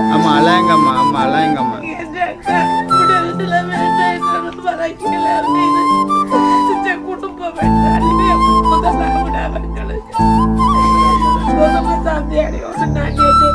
அம்மா அழாங்கம்மா அம்மா அழாங்கம்மா എന്റെ അക്ക ഉടലിലെ വേണ്ടായിട്ടുള്ള പറക്കില്ല ഇത് കുടുംബം വേണ്ടാലിനെ മുതലാവിടെ മക്കള് ഒന്നും സന്ധ്യയാണ് ഒന്നും ഞാൻ കേട്ടു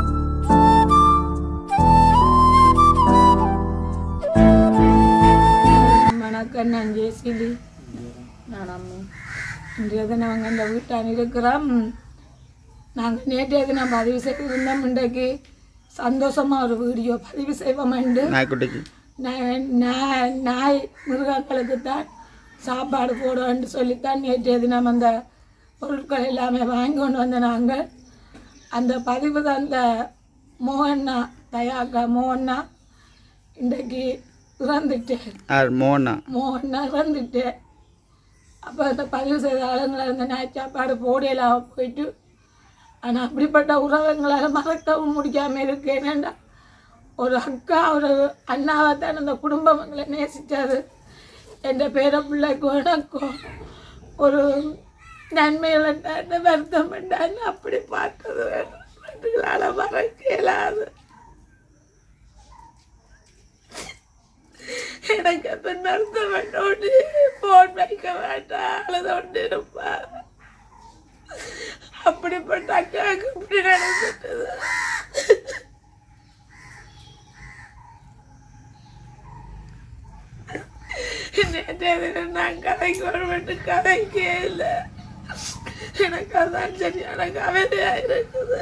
வணக்கம் நான் ஜெயசிலி நான் அம்மா இன்றைய தினம் நாங்கள் இந்த வீட்டான் இருக்கிறோம் நாங்கள் நேற்றைய தினம் பதிவு செய்திருந்தோம் இன்றைக்கு சந்தோஷமாக ஒரு வீடியோ பதிவு செய்வோம் என்று நாய்க்குட்டிக்கு நா- நா- நாய் மிருகங்களுக்கு தான் சாப்பாடு போடுவோம்னு சொல்லித்தான் நேற்றைய தினம் அந்த பொருட்கள் எல்லாமே வாங்கி கொண்டு வந்த நாங்கள் அந்த பதிவு தந்த மோகன்னா தயாக்கா மோகன்னா இன்றைக்கு இறந்துட்டேன் ஆர் மோனா மோகன்னா இறந்துட்டேன் அப்போ அந்த பதிவு செய்த ஆளுங்களை அந்த நாய் சாப்பாடு போடையெல்லாம் போயிட்டு ஆனால் அப்படிப்பட்ட உறவுங்களால் மறக்கவும் முடியாமல் இருக்கு என்னண்டா ஒரு அக்கா ஒரு அண்ணாவை தான் அந்த குடும்பம் எங்களை நேசித்தாரு என் பேர பிள்ளைக்கு எனக்கும் ஒரு நன்மைகளை என்ன வருத்தம் பண்ணான்னு அப்படி பார்த்தது எங்களால் மறக்க இயலாது எனக்கு அப்ப நடத்த வேண்டோடு போன் வைக்க வேண்டாம் அழுதோண்டு இருப்பா அப்படிப்பட்ட அக்காவுக்கு இப்படி நடந்துட்டது நேற்றைய தினம் நான் கதைக்கு வருவேன் கதைக்கே இல்லை எனக்கு அதான் சரியான கவலையா இருக்குது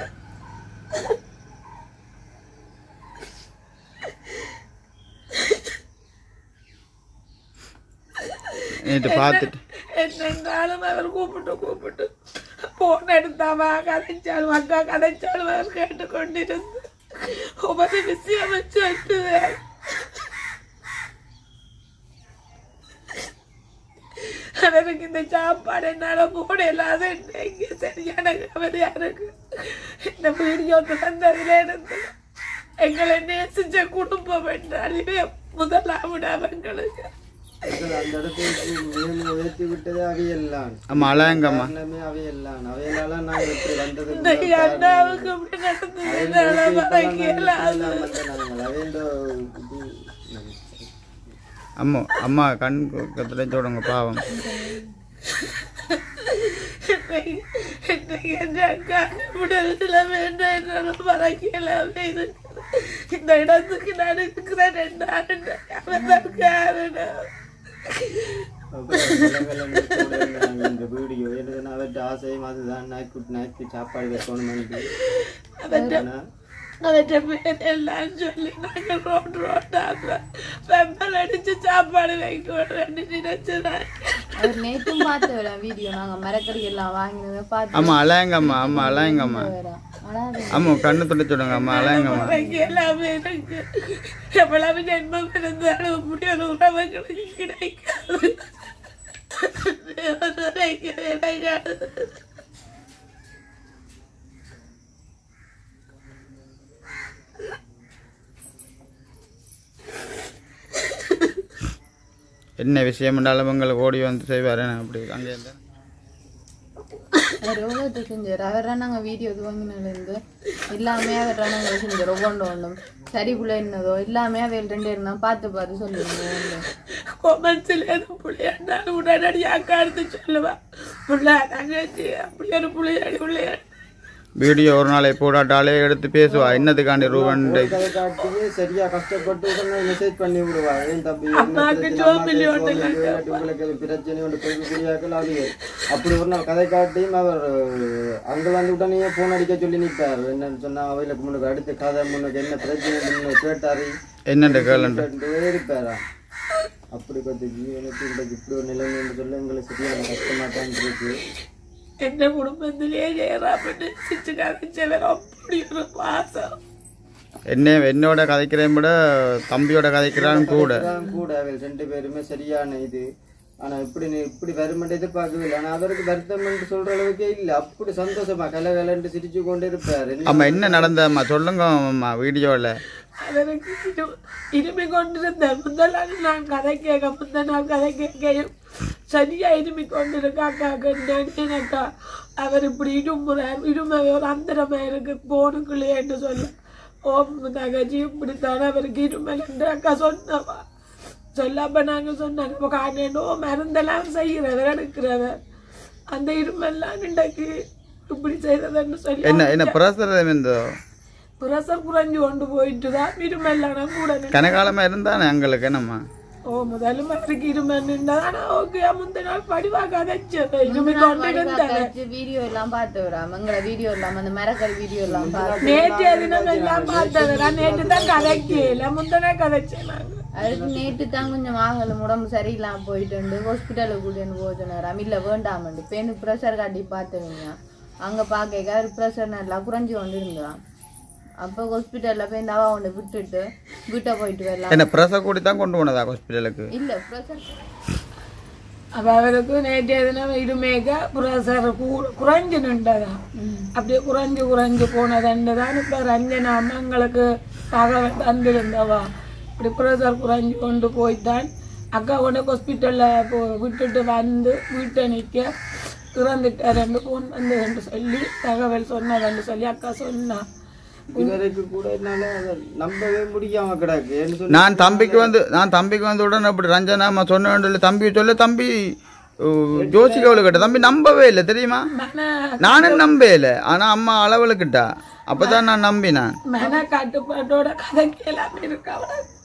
நேற்று பார்த்துட்டு என்னென்றாலும் அவர் கூப்பிட்டு கூப்பிட்டு போன் எடுத்தாவா கதைச்சாலும் அக்கா கதைச்சாலும் அவர் கேட்டுக்கொண்டிருந்து ஒவ்வொரு விஷயம் வச்சு வச்சுது அவருக்கு இந்த சாப்பாடு என்னால போட இல்லாத இங்க சரியான கவலையா இருக்கு இந்த வீடியோ திறந்ததுல இருந்து எங்களை நேசிச்ச குடும்பம் என்றாலுமே முதலாவது அவங்களுக்கு அதுல அந்த இடத்துக்கு மேலும் உயர்த்தி விட்டது அவையெல்லாம் அம்மா அழாங்கம்மா காரணமே அவையெல்லாம் அவையெல்லாம் நாங்கள் இப்படி வந்ததுக்கு இந்த அண்ணாவுக்கு அப்படி நடந்ததுனால மறைக்கல அம்மா அம்மா கண் கத்துல சொல்லுங்க பாவம் இன்னைக்கு என் அக்கா விடல வேண்டாம் என்னால மறைக்கல இது இந்த இடத்துக்கு நான் இருக்கிறேன் ரெண்டு ஆண்டு அவன் தான் காரணம் இந்த வீடியோ என்னதுன்னா அவர்கிட்ட ஆசையும் அதுதான் நாய்க்குட்டி நாய்க்கு சாப்பாடு வைக்கணும் அவன் அவற்றை பேர் எல்லாம் சொல்லி நாங்கள் ரோட் ரோட்டாக வெம்பல் அடிச்சு சாப்பாடு வைக்கணும்னு நினைச்சதான் அவர் நேற்றும் பார்த்தவர வீடியோ நாங்க மரக்கறி எல்லாம் வாங்கினதை பார்த்து அம்மா அழாங்கம்மா அம்மா அழாங்கம்மா அழாது அம்மா கண்ணு துடை சொல்லுங்க அம்மா அழாங்கம்மா எனக்கு எல்லாமே எனக்கு எவ்வளவு ஜென்மம் இருந்தாலும் இப்படி ஒரு உறவுகளுக்கு கிடைக்காது கிடைக்காது என்ன விஷயம் என்றாலும் உங்களுக்கு ஓடி வந்து செய்வார் அப்படி அங்கே இருந்து அவர் எவ்வளோ செஞ்சார் அவரை நாங்கள் வீடியோ துவங்கினிலேருந்து எல்லாமே அவர் நாங்கள் செஞ்சார் ஒவ்வொன்று ஒன்றும் சரி புள்ள என்னதோ எல்லாமே அவர் ரெண்டு இருந்தால் பார்த்து பார்த்து சொல்லிடுங்க கொமன்ஸில் எதுவும் புள்ளையாண்டாலும் உடனடியாக எடுத்து சொல்லுவா புள்ள தங்கச்சி அப்படி ஒரு புள்ளையாடி புள்ளையாடி வீடியோ ஒரு நாளை போடாட்டாலே எடுத்து பேசுவா என்னதுக்காண்டி ரூபன் கதை காட்டியே சரியா கஷ்டப்பட்டு உடனே மெசேஜ் பண்ணி விடுவா ஏன் தம்பி என்ன அம்மாக்கு பிரச்சனை? two அம்மாக்கு million two million இல்லாட்டி உங்களுக்கு அது பிரச்சனை ஒன்று போய் புரியாக்கள் அது அப்படி ஒரு நாள் கதை காட்டியும் அவர் அங்க வந்து உடனே போன் அடிக்க சொல்லி நிற்பார் என்னன்னு சொன்னா அவைகளுக்கு முன்னுக்கு அடுத்த கதை முன்னுக்கு என்ன பிரச்சனை முன்னுக்கு கேட்டாரு என்னண்டு கேளுண்டு கேட்டுட்டே இருப்பாரா அப்படி கொஞ்சம் ஜீவனுக்கு இன்றைக்கு இப்படி ஒரு நிலைமை என்று சொல்ல எங்களுக்கு சரியான கஷ்டமா தான் இருக்கு எந்த குடும்பத்திலேயே ஜெயராமன் சிச்சு கதைச்சவர் அப்படி ஒரு பாசம் என்ன என்னோட கதைக்கிறேன் விட தம்பியோட கதைக்கிறான் கூட தான் கூட அவள் ரெண்டு பேருமே சரியான இது ஆனா இப்படி நீ இப்படி வருமென்று எதிர்பார்க்கவே இல்லை ஆனா அவருக்கு வருத்தம் என்று சொல்ற அளவுக்கே இல்ல அப்படி சந்தோஷமா கலகலன்னு சிரிச்சு கொண்டு இருப்பாரு அம்மா என்ன நடந்தம்மா சொல்லுங்க அம்மா வீடியோவில் அதற்கு இரு- இருமி கொண்டிருந்த முதல் நாள் நான் கதை கேட்க முந்த நாள் கதை கேட்கையும் சரியா இருமி கொண்டிருக்கா கேட்க அவர் இப்படி இருமுறை இருமை ஒரு அந்தரமா இருக்கு போனுக்குள்ளே என்று சொல்ல ஓம் தகச்சி இப்படித்தானே அவருக்கு இருமல் என்று அக்கா சொன்னவா சொல்லாம நாங்க சொன்னாங்க இப்போ காணேனோ மருந்தெல்லாம் செய்கிறவர் எடுக்கிறவர் அந்த இருமெல்லாம் இன்றைக்கு இப்படி செய்ததுன்னு சொல்லி என்ன என்ன பிரசரம் இருந்தோ பிரசர் குறைஞ்சு கொண்டு போயிட்டு தான் இருமெல்லாம் கூட நின்னு- கனகாலமா இருந்தானே எங்களுக்கு என்னம்மா ஓ முதல்ல அவருக்கு இருமல் நின்றதானா ஓகே முந்தின நாள் படிவா கதைச்சது இருமி கொண்டு இருந்தது வீடியோ எல்லாம் பார்த்து வராம எங்களை வீடியோ எல்லாம் அந்த மரக்கறி வீடியோ எல்லாம் பார்த்து நேற்று தினம் எல்லாம் பார்த்ததுடா நேற்று தான் கதைக்கல முந்தின கதைச்சேன் நாங்க அதுக்கு நேற்று தான் கொஞ்சம் ஆகலும் உடம்பு சரியில்லாம போயிட்டு ஹாஸ்பிட்டலுக்கு கூட்டின்னு போக சொன்னாராம் இல்ல வேண்டாமண்டு பேனு ப்ரெஷர் காட்டி பார்த்தவங்க அங்க பார்க்க அவர் ப்ரெஷர் நல்லா குறைஞ்சி கொண்டு இருந்தான் அப்போ ஹாஸ்பிட்டல்ல போய் இந்த அவா ஒன்று விட்டுட்டு வீட்டை போயிட்டு வரலாம் என்ன பிரச கூடி தான் கொண்டு போனதா ஹாஸ்பிட்டலுக்கு இல்ல ப்ரெஷர் அப்ப அவருக்கு நேற்றைய தினம் இருமேக பிரசர் குறைஞ்சு நின்றதா அப்படியே குறைஞ்சு குறைஞ்சு போனதுன்னு தான் இப்ப ரஞ்சனா அம்மா எங்களுக்கு தகவல் தந்திருந்தவா இப்படி பிரசர் குறைஞ்சு கொண்டு போய்த்தான் அக்கா கொண்டு ஹாஸ்பிட்டல்ல போ விட்டுட்டு வந்து வீட்டை நிற்க இறந்துட்டாருன்னு ஃபோன் வந்ததுன்னு சொல்லி தகவல் சொன்னதுன்னு சொல்லி அக்கா சொன்னா இதுவரைக்கும் கூட என்னால அதை நம்பவே முடியாம கிடக்கு ஏன்னு சொல்லி நான் தம்பிக்கு வந்து நான் தம்பிக்கு வந்து உடனே அப்படி ரஞ்சனா அம்மா சொன்ன தம்பி சொல்ல தம்பி ஜோசிக்கு அவளுக்கிட்ட தம்பி நம்பவே இல்லை தெரியுமா மன நானும் நம்பவே இல்லை ஆனா அம்மா அளவுக்கிட்டா அப்பதான் நான் நம்பினேன் மன கட்டுப்பாட்டோட கதைக்கு எல்லாமே இருக்கா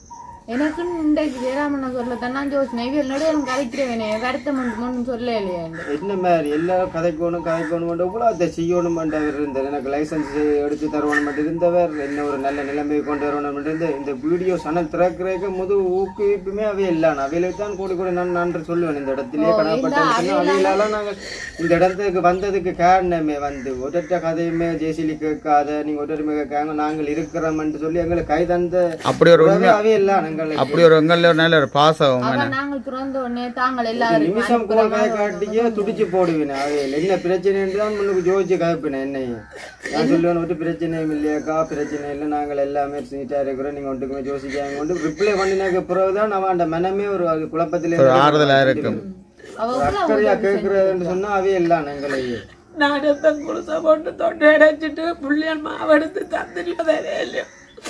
எனக்கு இன்றைக்கு ஜெயராமண்ணா சொல்லத்தான் நான் ஜோசினேன் இவள் நடுவே எனக்கு கதைக்கிறவனே வருத்தம் ஒன்றும் சொல்ல இல்லையே என்ன மாதிரி எல்லாரும் கதைக்கணும் கதைக்கணும் எவ்வளோ அதை செய்யணும் அவர் இருந்தார் எனக்கு லைசன்ஸ் எடுத்து தருவணும் இருந்தவர் என்ன ஒரு நல்ல நிலைமையை கொண்டு வரணும் இருந்து இந்த வீடியோ சனல் திறக்கிறதுக்கு முது ஊக்குவிப்புமே அவை இல்லான் அவையில தான் கூடி கூட நான் நன்றி சொல்லுவேன் இந்த இடத்திலேயே கடமைப்பட்டேன் அவையிலால நாங்கள் இந்த இடத்துக்கு வந்ததுக்கு காரணமே வந்து ஒருத்த கதையுமே ஜேசிலி கேட்காத நீங்க ஒருத்தருமே கேட்காங்க நாங்கள் இருக்கிறோம்னு சொல்லி எங்களுக்கு கை தந்த அப்படி ஒரு உண்மை அவை இல்ல எங்களுக்கு அப்படி ஒரு எங்கள்ல ஒரு நல்ல ஒரு பாசம் அவ நாங்கள் பிறந்த உடனே தாங்கள் எல்லாரும் நிமிஷம் கோல் கதை காட்டியே துடிச்சு போடுவேன் அவையில் என்ன பிரச்சனை தான் முன்னுக்கு ஜோதிச்சு கதைப்பினேன் என்னையும் நான் சொல்லுவேன் ஒரு பிரச்சனையும் இல்லையாக்கா பிரச்சனை இல்லை நாங்கள் எல்லாமே நீட்டாக இருக்கிறோம் நீங்கள் ஒன்றுக்குமே யோசிக்காங்க கொண்டு ரிப்ளை பண்ணினதுக்கு பிறகுதான் அவன் அந்த மனமே ஒரு அது குழப்பத்திலே ஒரு ஆறுதலா இருக்கும் அவ அக்கறையா கேட்கறதுன்னு சொன்னா அவே எல்லாம் எங்களையே நான் எடுத்த குளிசை போட்டு தொண்டை அடைச்சிட்டு புள்ளியல் மாவு எடுத்து தந்துட்டு இல்லையோ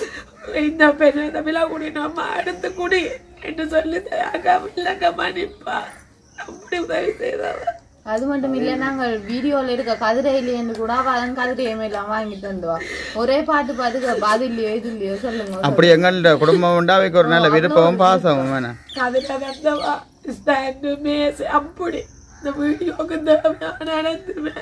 இந்த பெரிய இந்த விழா குடி நம்ம எடுத்து குடி என்று சொல்லி அக்கா இல்லக்கா மன்னிப்பா அப்படி உதவி செய்தவ அது மட்டும் இல்ல நாங்கள் வீடியோல இருக்க கதிரையிலேன்னு கூட அவ அதன் கதிரையுமே எல்லாம் வாங்கி தந்துவா ஒரே பாட்டு பாட்டுக்கு அது இல்லையோ இது இல்லையோ சொல்லுங்க அப்படி எங்கள்ட குடும்பம் உண்டு அவைக்கு ஒரு நல்ல விருப்பமும் பாசமும் வேணும் அதில் வந்தவா ஸ்டாண்டு மேசு அப்படி இந்த வீடியோக்கு தேவையான அனைத்துமே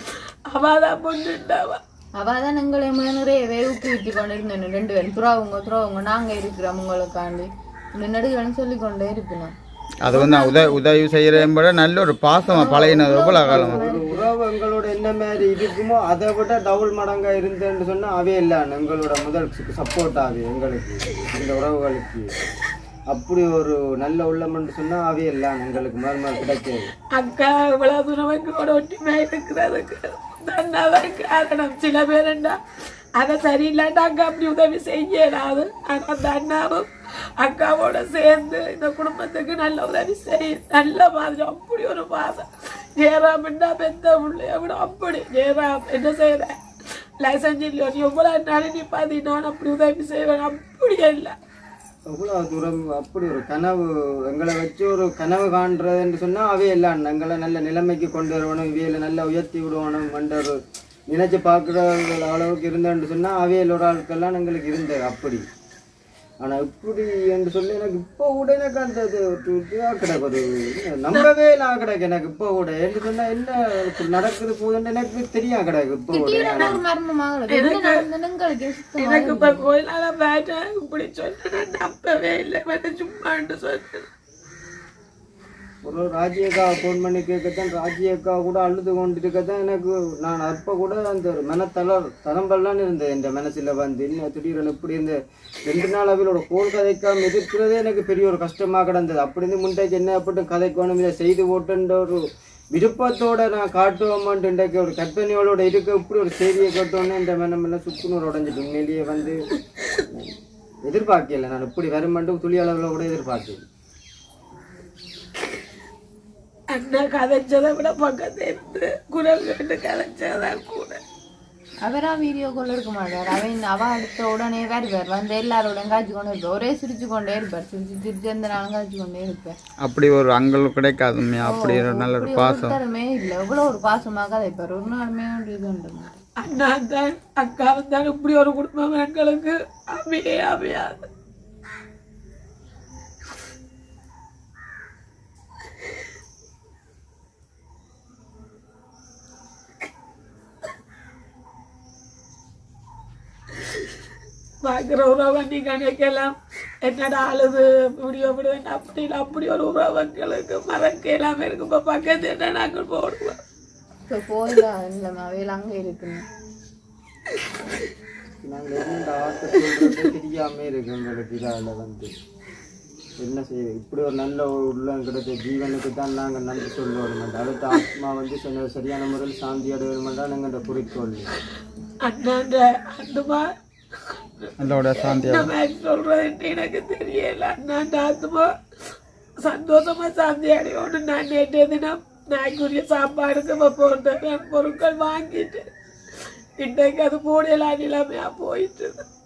அவாதான் பொண்ணுண்டாவா அவதான் எங்களை நிறையவே ஊக்குவித்து கொண்டு இருந்தேன் ரெண்டு பேரும் துறவுங்க துறவுங்க நாங்க இருக்கிறோம் உங்களுக்காண்டி இந்த நடுகள்னு சொல்லி கொண்டே இருக்கணும் அது வந்து உத உதவி செய்யறதை விட நல்ல ஒரு பாசமா பழகினது எவ்வளவு காலமா ஒரு உறவு எங்களோட என்ன மாதிரி இருக்குமோ அதை விட டபுள் மடங்கா இருந்தேன்னு சொன்னா அவே இல்லை எங்களோட முதல் சப்போர்ட் ஆகுது எங்களுக்கு இந்த உறவுகளுக்கு அப்படி ஒரு நல்ல உள்ளம்னு சொன்னா அவே எல்லாம் எங்களுக்கு முதல் முதல் கிடைக்காது அக்கா இவ்வளவு தூரம் எங்களோட ஒற்றுமை இருக்கிறதுக்கு தன்னாதான் காரணம் சில பேருண்டா அதை சரியில்லாட்டா அக்கா அப்படி உதவி செய்யலாது ஆனா அந்த அண்ணாவும் அக்காவோட சேர்ந்து இந்த குடும்பத்துக்கு நல்ல உதவி செய்ய நல்ல மாதிரி அப்படி ஒரு பாசம் ஜெயராம்னா பெத்த பிள்ளைய விட அப்படி ஜெயராம் என்ன செய்யற லைசன்ஸ் இல்லையோ நீ எவ்வளவு நாள் நீ பார்த்தீங்கன்னா அப்படி உதவி செய்வேன் அப்படியே இல்லை அவ்வளோ தூரம் அப்படி ஒரு கனவு எங்களை வச்சு ஒரு கனவு காண்றதுன்னு சொன்னா அவே எல்லாம் எங்களை நல்ல நிலைமைக்கு கொண்டு வரணும் இவையில நல்லா உயர்த்தி விடணும் என்ற ஒரு நினைச்சு பார்க்குற அளவுக்கு இருந்தேன்னு சொன்னா அவையில் ஒரு ஆட்கள்லாம் எங்களுக்கு இருந்தது அப்படி ஆனா இப்படி என்று சொல்லி எனக்கு இப்போ கூட எனக்கு அந்த இது ஒரு இதுவா கிடக்கு ஒரு நம்பவே நான் கிடக்கு எனக்கு இப்போ கூட என்று சொன்னா என்ன இப்படி நடக்குது போகுதுன்னு எனக்கு தெரியா கிடக்கு இப்போ கூட ஒரு மர்மமாக என்ன நடந்ததுன்னு எங்களுக்கு சுத்தமா எனக்கு இப்ப கோயிலால பேட்ட இப்படி சொன்ன நம்பவே இல்லை வேற சும்மான்னு சொன்னேன் ஒரு ராஜியக்கா ஃபோன் பண்ணி கேட்கத்தான் ராஜியக்கா கூட அழுது கொண்டு இருக்கத்தான் எனக்கு நான் அப்போ கூட அந்த ஒரு மனத்தளர் தளம்பல்லாம் இருந்தது இந்த மனசில் வந்து இன்னும் திடீர்னு இப்படி இந்த ரெண்டு நாள் அவளோட கோல் கதைக்காம எதிர்க்கிறதே எனக்கு பெரிய ஒரு கஷ்டமாக கிடந்தது அப்படி இருந்து முன்டைக்கு என்ன அப்படி கதைக்கணும் இதை செய்து போட்டுன்ற ஒரு விருப்பத்தோட நான் காட்டுவோமான்ட்டு இன்றைக்கு ஒரு கற்பனையோட இருக்க இப்படி ஒரு செய்தியை கேட்டோன்னே இந்த மனமெல்லாம் சுக்குநூறு உடஞ்சிட்டு உண்மையிலேயே வந்து எதிர்பார்க்கல நான் இப்படி வருமாட்டும் துளி அளவில் கூட எதிர்பார்க்கல அண்ணா கதைச்சதை விட பக்கத்து இருந்து குரல் கேட்டு கதைச்சதான் கூட அவரா வீடியோ கால் எடுக்க மாட்டார் அவன் அவ அடுத்த உடனே வருவார் வந்து எல்லாரோடையும் காய்ச்சி கொண்டு இருப்பார் ஒரே சிரிச்சு கொண்டே இருப்பார் சிரிச்சு சிரிச்சு அந்த நாளும் காய்ச்சி கொண்டே இருப்பார் அப்படி ஒரு அங்கள் கிடைக்காதுமே அப்படி ஒரு நல்ல ஒரு அப்படி பாசம் ஒருத்தருமே இல்லை எவ்வளோ ஒரு பாசமாக கதைப்பார் ஒரு நாளுமே ஒரு இது உண்டு அண்ணா தான் அக்கா தான் இப்படி ஒரு குடும்பம் எங்களுக்கு அமையே அமையாது பார்க்குற உறவை நீங்க நினைக்கலாம் என்னடா அழுது வீடியோ விடுவேன் அப்படி இல்லை, அப்படி ஒரு உறவுகளுக்கு மறக்க எல்லாமே இருக்கு இப்போ பக்கத்து என்ன நாங்கள் போடுவோம் இப்போ போயிடலாம் இல்லைம்மா அவையில் அங்கே இருக்குன்னு நாங்கள் என்ன ஆசை சொல்றது தெரியாம இருக்கு எங்களுக்கு இதால வந்து என்ன செய்ய இப்படி ஒரு நல்ல உள்ளம் கிடைச்ச ஜீவனுக்கு தான் நாங்கள் நன்றி சொல்லுவோம் அடுத்த ஆத்மா வந்து சொன்ன சரியான முறையில் சாந்தி அடைவோம் எங்கள்கிட்ட குறிக்கோள் அண்ணாண்ட அந்தமா அதோட சாந்தி என்ன மாதிரி சொல்றதுன்னு எனக்கு தெரியல அண்ணாண்ட ஆத்மா சந்தோஷமா சாந்தி அடையோன்னு நான் நேற்று தினம் நாய்க்குரிய சாப்பாடுக்கு இப்போ போட்டு பொருட்கள் வாங்கிட்டு இன்றைக்கு அது போடலாம் நிலைமையா போயிட்டு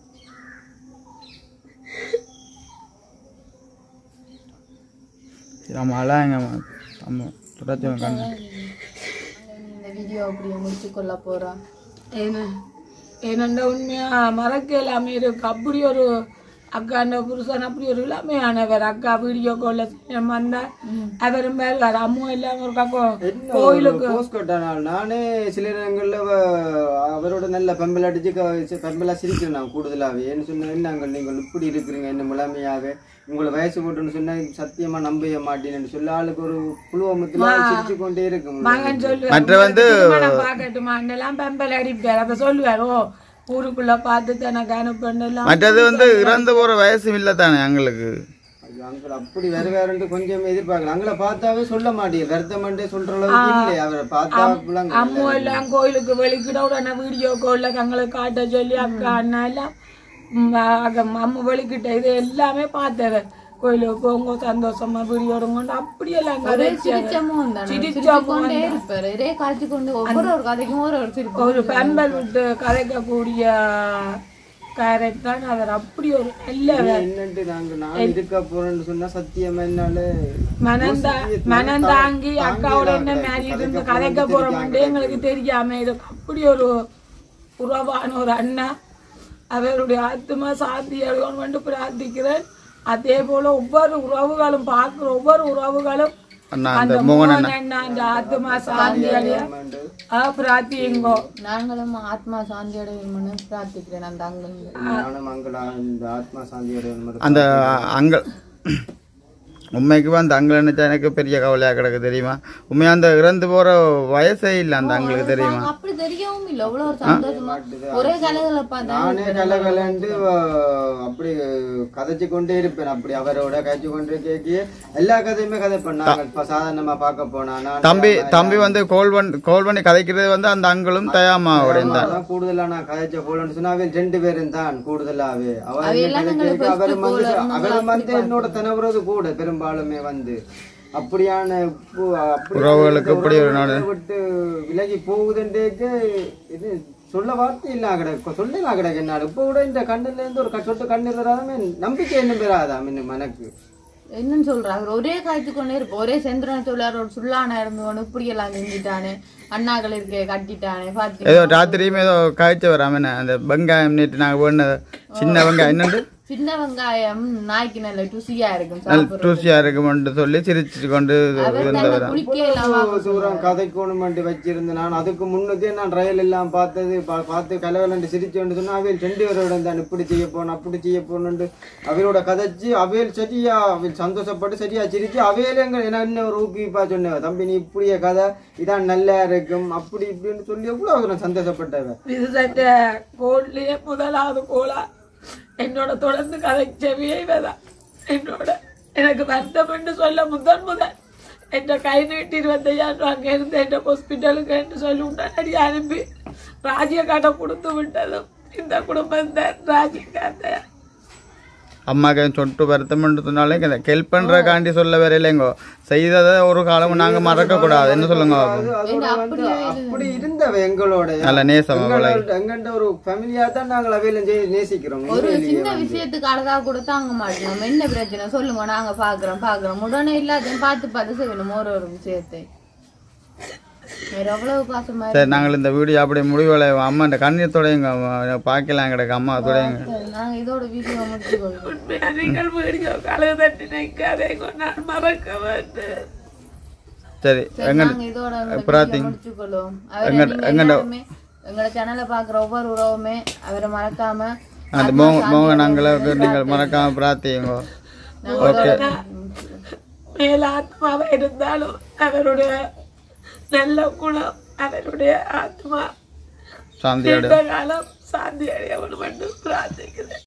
நம்ம அழாங்க நம்ம தொடர்ச்சி கண்ணு இந்த வீடியோ அப்படியே முடிச்சு கொள்ள போகிறோம் ஏன்னா ஏனென்ற உண்மையா மறக்க எல்லாமே இருக்கு அப்படி ஒரு அக்கா அந்த புருஷன் அப்படி ஒரு எல்லாமே ஆனவர் அக்கா வீடியோ காலில் வந்தா அவரும் வேறு அம்மா இல்லாம ஒரு பக்கம் கோயிலுக்கு போஸ்ட் கட்டானால் நானே சில நேரங்களில் அவரோட நல்ல பெம்பல் அடிச்சு க- பெம்பலா சிரிக்கிறேன் நான் கூடுதலாகவே ஏன்னு சொன்னா நாங்கள் நீங்கள் இப்படி இருக்கிறீங்க என்ன முழுமையாக உங்களை வயசு போட்டுன்னு சொன்னா சத்தியமா நம்பவே மாட்டேன்னு சொல்லி ஆளுக்கு ஒரு புழுவமத்துல சிரிச்சு கொண்டே இருக்கும் மகன் சொல்லுவார் மற்ற வந்து- திருமணம் பார்க்கட்டுமா எல்லாம் பெம்பல் அடிப்பார் அப்ப சொல்லுவார் ஓ ஊருக்குள்ள பார்த்து தனக்கு அனுப்பலாம் மற்றது வந்து இறந்து போற வயசும் இல்லை தானே எங்களுக்கு ஐயோ, அங்கிள் அப்படி வேற வேறன்ட்டு கொஞ்சம் எதிர்பார்க்கல அங்களை பார்த்தாவே சொல்ல மாட்டேங்க வருத்தமண்டே சொல்ற அளவுக்கு இல்லை அவரை பார்த்தா புலங்க அம்மா எல்லாம் கோயிலுக்கு வெளிக்கிட உடனே வீடியோ கால்ல தங்களை காட்ட சொல்லி அக்கா அண்ணா எல்லாம் ம், அக- அம்மா வெளிக்கிட்ட இது எல்லாமே பார்த்தவ கோயிலுக்கு போங்க சந்தோஷமா வீடியோ எடுங்கன்னு அப்படியெல்லாம் ஒரே கதைச்சாங்க சிரிச்சமும் தானே சிரிச்ச சிரிச்சு கொண்டே இருப்பார் ஒரே காய்ச்சி கொண்டு ஒவ்வொரு ஒரு கதைக்கும் ஒரு ஒரு சிரிப்பு ஒரு பெம்பல் விட்டு கதைக்கக்கூடிய கேரக்டர் தான் அவர் அப்படி ஒரு நல்லவர் என்னன்ட்டு நாங்க நான் இருக்க போறேன்னு சொன்னா சத்தியமா என்னால மனந்தா மனந்தாங்கி அக்காவோட என்ன மாதிரி இருந்து கதைக்க போறோம்ட்டு எங்களுக்கு தெரியாம இருக்கு அப்படி ஒரு உறவான ஒரு அண்ணா அவருடைய ஆத்மா சாந்தி அடையணும் என்று பிரார்த்திக்கிறேன் அதே போல ஒவ்வொரு உறவுகளும் பார்க்கிற ஒவ்வொரு உறவுகளும் அண்ணா அந்த அந்த மோகன் மோகன் அண்ணா அந்த ஆத்மா சாந்தி அடைய ஆ, பிரார்த்தியுங்கோ நாங்களும் ஆத்மா சாந்தி அடையணும்னு பிரார்த்திக்கிறேன் அந்த அங்கிள் நானும் அங்களா இந்த ஆத்மா சாந்தி அடையணும் அந்த அங்க உண்மைக்கு அந்த அங்கே நினைச்சா எனக்கு பெரிய கவலையா கிடக்கு தெரியுமா உண்மையா அந்த இறந்து போற வயசே இல்லை அந்த அங்களுக்கு தெரியுமா அப்படி தெரியவும் இல்லை அவ்வளோ ஒரு சந்தோஷமா ஒரே கலைகளை பார்த்தா நானே கலகலண்டு அப்படி கதைச்சு கொண்டே இருப்பேன் அப்படி அவரோட கதைச்சு கொண்டே கேட்கிய எல்லா கதையுமே கதை பண்ணாங்க இப்ப சாதாரணமா பார்க்க போனா நான் தம்பி தம்பி வந்து கோல் பண்ணி கோல் பண்ணி கதைக்கிறது வந்து அந்த அங்களும் தயாமாவோட தான் அதான் கூடுதலா நான் கதைச்ச போலன்னு சொன்னா அவன் ரெண்டு பேரும் தான் கூடுதலாவே அவ அவையெல்லாம் என்ன எங்களுக்கு கதைக்க, அவரும் வந்து first goal அவரும் வந்து என்னோட தனவுறது கூட பெரும்பாலுமே வந்து அப்படியான பு- அப்படி உறவுகளுக்கு இந்த இப்படி ஒரு உறவுகளை விட்டு விலகி போகுதுன்றேக்கு இது சொல்ல வார்த்தை இல்ல கிடக்கு சொல்லலாம் கிடக்கு என்ன இப்ப கூட இந்த கண்ணுல இருந்து ஒரு க- சொட்டு கண்ணீர் வராதமே நம்பிக்கை என்ன பெறாதா இன்னும் எனக்கு என்னன்னு சொல்றாரு அவர் ஒரே காய்ச்சி கொண்டே இருப்போம் ஒரே செந்திரன் தொழிலாளர் ஒரு சுல்லான இருந்தவனு இப்படி எல்லாம் செஞ்சுட்டானே அண்ணாக்கள் இருக்க கட்டிட்டானே பாத்தி ஏதோ ராத்திரியும் ஏதோ காய்ச்ச வராம என்ன அந்த வெங்காயம் நேற்று நாங்கள் வேண சின்ன வெங்காயம் என்னண்டு சின்ன வெங்காயம் நாய்க்கு நல்ல ருசியா இருக்கும் நல்ல சாப்பிடுறது டூசியா இருக்குமென்று சொல்லி சிரிச்சு கொண்டு அவர் இருந்த நல்ல வரேன் குளிக்க இல்லாம இவ்வளவு தூரம் கதைக்கணுமெண்டு வச்சிருந்தேன் நான் அதுக்கு முன்னுக்கே நான் ரயில் எல்லாம் பார்த்தது பா- பார்த்து கலவலண்டு சிரிச்சு வந்து சொன்னா அவையில் ரெண்டு பேரோட தான் இப்படி செய்ய போனோம் அப்படி செய்ய போனோண்டு அவையோட கதைச்சு அவையில் சரியா அவையில் சந்தோஷப்பட்டு சரியா சிரிச்சு அவையில எங்க என்ன என்ன ஒரு ஊக்குவிப்பா சொன்னவ தம்பி நீ இப்படியே கதை இதான் நல்லா இருக்கும் அப்படி இப்படின்னு சொல்லி எவ்வளவு நான் சந்தோஷப்பட்டவ இது சட்ட கோல்லையே முதலாவது கோலா என்னோட தொடர்ந்து கதைச்சவியே இவதான் என்னோட எனக்கு வருத்தம் என்று சொல்ல முதன் முதல் என் கை நீட்டி இருபத்தையாயிரம் ரூபா அங்கே இருந்து என் ஹாஸ்பிட்டலுக்கு என்று சொல்லி உடனடி அனுப்பி ராஜ்ய காட்டை கொடுத்து விட்டதும் இந்த குடும்பம் தான் ராஜ்ய காட்டை அம்மாக்கு சொட்டு வருத்தம்னு சொன்னாலும் ஹெல்ப் பண்றதுக்காண்டி சொல்ல வரையிலேங்கோ செய்ததை ஒரு காலமும் நாங்க மறக்க கூடாது என்ன சொல்லுங்க அது அதோட வந்து அப்படி இருந்தவ எங்களோட நல்ல நேசம் அவளை எங்கள்ட்ட ஒரு ஃபேமிலியா தான் நாங்கள் அவையில நேசிக்கிறோம் ஒரு சின்ன விஷயத்துக்கு அழகா கூட தாங்க மாட்டோம் என்ன பிரச்சனை சொல்லுங்க நாங்க பாக்குறோம் பாக்குறோம் உடனே எல்லாத்தையும் பார்த்து பார்த்து செய்யணும் ஒரு ஒரு விஷயத்தை வேற எவ்வளவு பாசமா இருக்கு. சரி நாங்கள் இந்த வீடியோ அப்படி முடிவில் அம்மாண்ட கண்ணீர் தொடையுங்க பார்க்கலாம் கிடக்கு அம்மா தொடையுங்க சரி, நாங்க இதோட வீடியோ முடிச்சு கொள்றோம் உண்மையா நீங்கள் வீடியோ கழுகு தட்டி நிற்காதே நான் மறக்க மாட்டேன் சரி சரி, எங்க நாங்க இதோட இந்த பிரார்த்தி- video முடிச்சுக்கொள்வோம். அவரை எங்க- நீங்க எங்கட- எல்லாருமே எங்களோட சேனலை பாக்குற ஒவ்வொரு உறவுமே அவரை மறக்காம அந்த மோக மோக நாங்கள நீங்கள் மறக்காம பிரார்த்திங்க ஓகே மேல ஆத்மாவா இருந்தாலும் அவருடைய நல்ல குணம் அவருடைய ஆத்மா சாந்தியோட நீண்ட காலம் சாந்தி அடைய வேண்டும் என்று பிரார்த்திக்கிறேன்